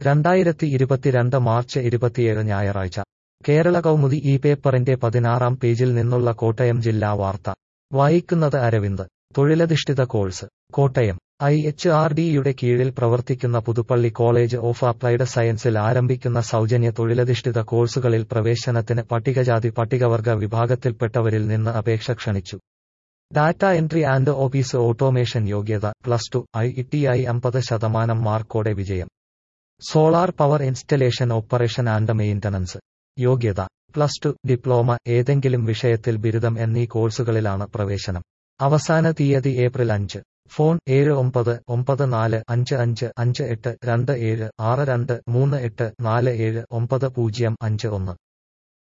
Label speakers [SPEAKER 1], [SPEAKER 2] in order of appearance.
[SPEAKER 1] രണ്ടായിരത്തി ഇരുപത്തിരണ്ട് മാർച്ച് ഇരുപത്തിയേഴ് ഞായറാഴ്ച കേരള കൗമുദി ഈ പേപ്പറിന്റെ പതിനാറാം പേജിൽ നിന്നുള്ള കോട്ടയം ജില്ലാ വാർത്ത വായിക്കുന്നത് അരവിന്ദ് തൊഴിലധിഷ്ഠിത course Kottayam I H R ഡിയുടെ കീഴിൽ പ്രവർത്തിക്കുന്ന പുതുപ്പള്ളി കോളേജ് ഓഫ് അപ്ലൈഡ് സയൻസിൽ ആരംഭിക്കുന്ന സൗജന്യ തൊഴിലധിഷ്ഠിത കോഴ്സുകളിൽ പ്രവേശനത്തിന് പട്ടികജാതി പട്ടികവർഗ വിഭാഗത്തിൽപ്പെട്ടവരിൽ നിന്ന് അപേക്ഷ ക്ഷണിച്ചു data entry and office automation യോഗ്യത plus two I T I അമ്പത് ശതമാനം മാർക്കോടെ വിജയം solar power installation operation and maintenance യോഗ്യത പ്ലസ് ടു ഡിപ്ലോമ ഏതെങ്കിലും വിഷയത്തിൽ ബിരുദം എന്നീ കോഴ്സുകളിലാണ് പ്രവേശനം അവസാന തീയതി ഏപ്രിൽ അഞ്ച് ഫോൺ ഏഴ് ഒമ്പത് ഒമ്പത് നാല് അഞ്ച് അഞ്ച് അഞ്ച് എട്ട് രണ്ട് ഏഴ് ആറ് രണ്ട് മൂന്ന് എട്ട് നാല് ഏഴ് ഒമ്പത് പൂജ്യം അഞ്ച് ഒന്ന്